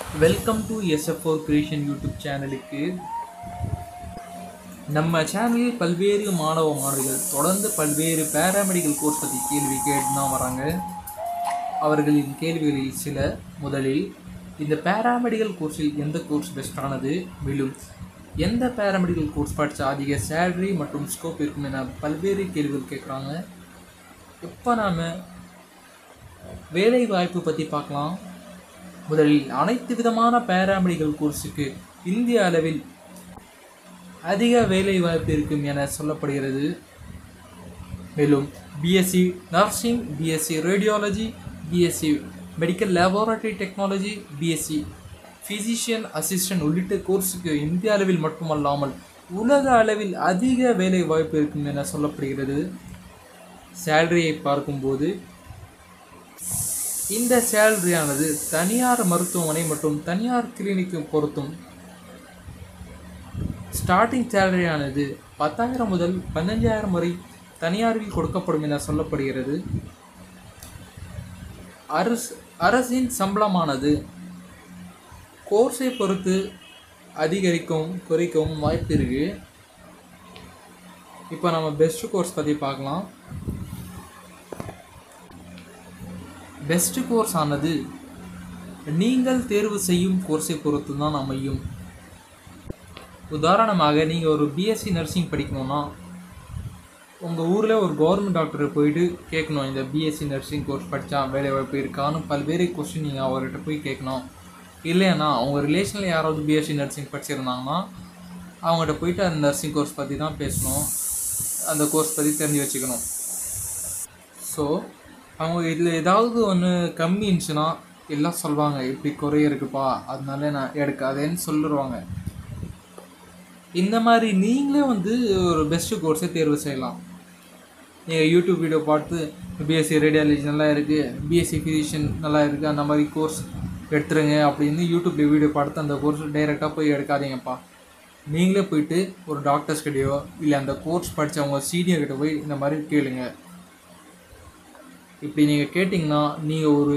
welcome to SFO creation YouTube சேனலுக்கு நம்ம சேனலில் பல்வேறு மாணவ மாணவிகள் தொடர்ந்து பல்வேறு பேராமெடிக்கல் கோர்ஸ் பற்றி கேள்வி கேட்டு தான் வராங்க அவர்களின் கேள்விகளில் சில முதலில் இந்த பேராமெடிக்கல் கோர்ஸில் எந்த கோர்ஸ் பெஸ்ட்டானது மேலும் எந்த பேராமெடிக்கல் கோர்ஸ் படித்தா அதிக சேலரி மற்றும் ஸ்கோப் இருக்கும் என பல்வேறு கேள்விகள் கேட்குறாங்க இப்போ நாம் வேலை வாய்ப்பு பற்றி பார்க்கலாம் முதலில் அனைத்து விதமான பேராமெடிக்கல் கோர்ஸுக்கு இந்திய அளவில் அதிக வேலை வாய்ப்பு இருக்கும் என சொல்லப்படுகிறது மேலும் BSc nursing BSc radiology BSc medical laboratory technology BSc physician assistant உள்ளிட்ட கோர்ஸுக்கு இந்திய அளவில் மட்டுமல்லாமல் உலக அளவில் அதிக வேலை வாய்ப்பு இருக்கும் என சொல்லப்படுகிறது சேலரியை பார்க்கும்போது இந்த சேலரியானது தனியார் மருத்துவமனை மற்றும் தனியார் கிளினிக்கு பொறுத்தும் ஸ்டார்டிங் சேலரியானது பத்தாயிரம் முதல் பதினஞ்சாயிரம் வரை தனியாரில் கொடுக்கப்படும் என சொல்லப்படுகிறது அரசு அரசின் சம்பளமானது கோர்ஸை பொறுத்து அதிகரிக்கவும் குறைக்கவும் வாய்ப்பு இருக்கு இப்போ நம்ம பெஸ்ட் கோர்ஸ் பற்றி பார்க்கலாம் பெஸ்ட் கோர்ஸ் ஆனது நீங்கள் தேர்வு செய்யும் கோர்ஸை பொறுத்து தான் அமையும் உதாரணமாக நீங்கள் ஒரு பிஎஸ்சி நர்சிங் படிக்கணும்னா உங்கள் ஊரில் ஒரு கவர்மெண்ட் டாக்டரை போயிட்டு கேட்கணும் இந்த பிஎஸ்சி நர்சிங் கோர்ஸ் படித்தா வேலை வாய்ப்பு இருக்கான்னு பல்வேறு கொஸ்டின் நீங்கள் அவர்கிட்ட போய் கேட்கணும் இல்லைன்னா அவங்க ரிலேஷனில் யாராவது பிஎஸ்சி நர்சிங் படிச்சிருந்தாங்கன்னா அவங்ககிட்ட போயிட்டு அந்த நர்சிங் கோர்ஸ் பற்றி தான் பேசணும் அந்த கோர்ஸ் பற்றி தெரிஞ்சு வச்சுக்கணும் ஸோ அவங்க இதில் ஏதாவது ஒன்று கம்மி இருந்துச்சுன்னா எல்லாம் சொல்லுவாங்க இப்படி குறைய இருக்குப்பா அதனால நான் எடுக்காதேன்னு சொல்லிடுவாங்க இந்த மாதிரி நீங்களே வந்து ஒரு பெஸ்ட்டு கோர்ஸை தேர்வு செய்யலாம் நீங்கள் யூடியூப் வீடியோ பார்த்து பிஎஸ்சி ரேடியாலஜி நல்லா இருக்குது பிஎஸ்சி ஃபிசிஷியன் நல்லா இருக்குது அந்த மாதிரி கோர்ஸ் எடுத்துருங்க அப்படின்னு யூடியூப்பில் வீடியோ பார்த்து அந்த கோர்ஸ் டைரெக்டாக போய் எடுக்காதீங்கப்பா நீங்களே போயிட்டு ஒரு டாக்டர்ஸ் கிட்டேயோ இல்லை அந்த கோர்ஸ் படித்தவங்க சீனியர் கிட்ட போய் இந்த மாதிரி கேளுங்க இப்படி நீங்கள் கேட்டிங்கன்னா நீங்கள் ஒரு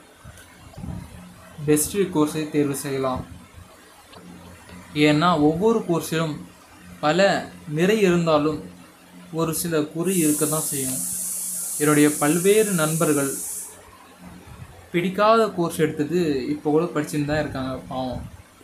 பெஸ்ட்டு கோர்ஸை தேர்வு செய்யலாம் ஏன்னா ஒவ்வொரு கோர்ஸிலும் பல நிறை இருந்தாலும் ஒரு சில குறி இருக்க தான் செய்யும் என்னுடைய பல்வேறு நண்பர்கள் பிடிக்காத கோர்ஸ் எடுத்தது இப்போ கூட படிச்சுட்டு தான் இருக்காங்க பாவம்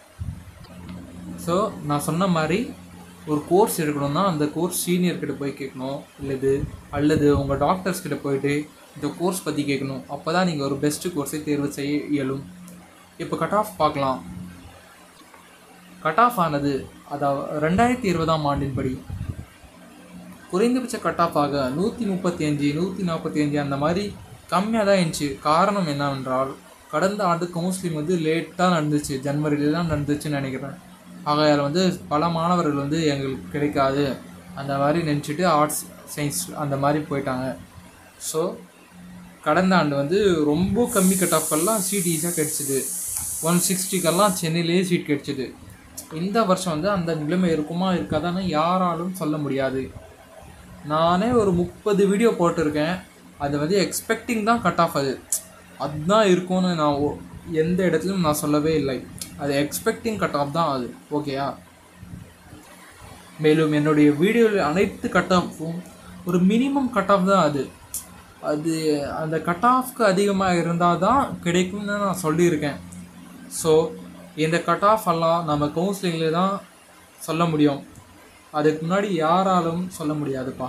ஸோ நான் சொன்ன மாதிரி ஒரு கோர்ஸ் எடுக்கணும்னா அந்த கோர்ஸ் சீனியர் கிட்ட போய் கேட்கணும் இல்லது அல்லது உங்கள் டாக்டர்ஸ் கிட்ட போயிட்டு இந்த கோர்ஸ் பற்றி கேட்கணும் அப்போ தான் நீங்கள் ஒரு பெஸ்ட்டு கோர்ஸை தேர்வு செய்ய இயலும் இப்போ கட் ஆஃப் பார்க்கலாம் கட் ஆஃப் ஆனது அதாவது ரெண்டாயிரத்தி இருபதாம் ஆண்டின்படி குறைந்தபட்ச கட் ஆஃப் ஆக நூற்றி முப்பத்தி அஞ்சு நூற்றி நாற்பத்தி அஞ்சு அந்த மாதிரி கம்மியாக தான் இருந்துச்சு காரணம் என்னவென்றால் கடந்த ஆண்டு கவுன்சிலிங் வந்து லேட்டாக நடந்துச்சு ஜனவரியில தான் நடந்துச்சுன்னு நினைக்கிறேன் ஆகையால் வந்து பல மாணவர்கள் வந்து எங்களுக்கு கிடைக்காது அந்த மாதிரி நினச்சிட்டு ஆர்ட்ஸ் சயின்ஸ் அந்த மாதிரி போயிட்டாங்க ஸோ கடந்த ஆண்டு வந்து ரொம்ப கம்மி கட் ஆஃப்கெல்லாம் சீட் ஈஸியாக கிடச்சிது ஒன் சிக்ஸ்டிக்கெல்லாம் சென்னையிலேயே சீட் கிடச்சிது இந்த வருஷம் வந்து அந்த நிலைமை இருக்குமா இருக்காதான்னு யாராலும் சொல்ல முடியாது நானே ஒரு முப்பது வீடியோ போட்டிருக்கேன் அது வந்து எக்ஸ்பெக்டிங் தான் கட் ஆஃப் அது அதுதான் இருக்கும்னு நான் ஒ- எந்த இடத்துலையும் நான் சொல்லவே இல்லை அது எக்ஸ்பெக்டிங் கட் ஆஃப் தான் அது ஓகேயா மேலும் என்னுடைய வீடியோவில் அனைத்து கட் ஆஃபும் ஒரு மினிமம் கட் ஆஃப் தான் அது அது அந்த கட் ஆஃப்க்கு அதிகமாக இருந்தால் தான் கிடைக்கும்னு நான் சொல்லியிருக்கேன் ஸோ இந்த கட் ஆஃப் எல்லாம் நம்ம கவுன்சிலிங்கில் தான் சொல்ல முடியும் அதுக்கு முன்னாடி யாராலும் சொல்ல முடியாதுப்பா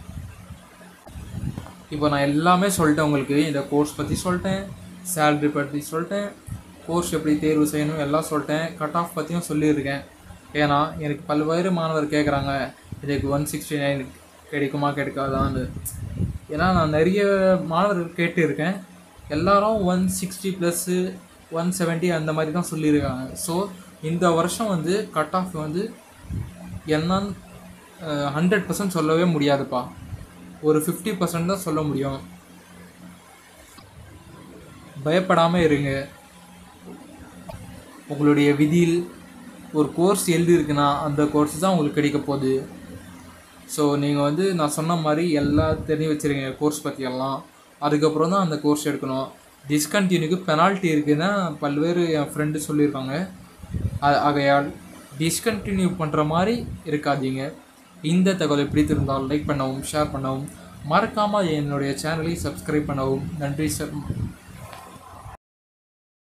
இப்போ நான் எல்லாமே சொல்லிட்டேன் உங்களுக்கு இந்த கோர்ஸ் பற்றி சொல்லிட்டேன் சேலரி பற்றி சொல்லிட்டேன் கோர்ஸ் எப்படி தேர்வு செய்யணும் எல்லாம் சொல்லிட்டேன் கட் ஆஃப் பற்றியும் சொல்லியிருக்கேன் ஏன்னா எனக்கு பல்வேறு மாணவர் கேட்குறாங்க இதுக்கு ஒன் சிக்ஸ்டி நைன் கிடைக்குமா கிடைக்காதான்னு ஏன்னா நான் நிறைய மாணவர்கள் கேட்டிருக்கேன் எல்லாரும் one sixty plus one seventy அந்த மாதிரி தான் சொல்லியிருக்காங்க ஸோ இந்த வருஷம் வந்து கட் ஆஃப் வந்து என்னன்னு ஹண்ட்ரட் பர்சன்ட் சொல்லவே முடியாதுப்பா ஒரு ஃபிஃப்டி பர்சன்ட் தான் சொல்ல முடியும் பயப்படாமல் இருங்க உங்களுடைய விதியில் ஒரு கோர்ஸ் எழுதியிருக்குன்னா அந்த கோர்ஸ் தான் உங்களுக்கு கிடைக்க போகுது ஸோ நீங்கள் வந்து நான் சொன்ன மாதிரி எல்லாம் தெரிஞ்சு வச்சுருங்க கோர்ஸ் பற்றி எல்லாம் அதுக்கப்புறம் தான் அந்த கோர்ஸ் எடுக்கணும் டிஸ்கண்டினியூக்கு பெனால்ட்டி இருக்குன்னு பல்வேறு என் ஃப்ரெண்டு சொல்லியிருக்காங்க ஆ- ஆகையால் டிஸ்கண்டினியூ பண்ணுற மாதிரி இருக்காதீங்க இந்த தகவலை பிடித்திருந்தால் லைக் பண்ணவும் ஷேர் பண்ணவும் மறக்காமல் என்னுடைய சேனலை சப்ஸ்கிரைப் பண்ணவும் நன்றி சார்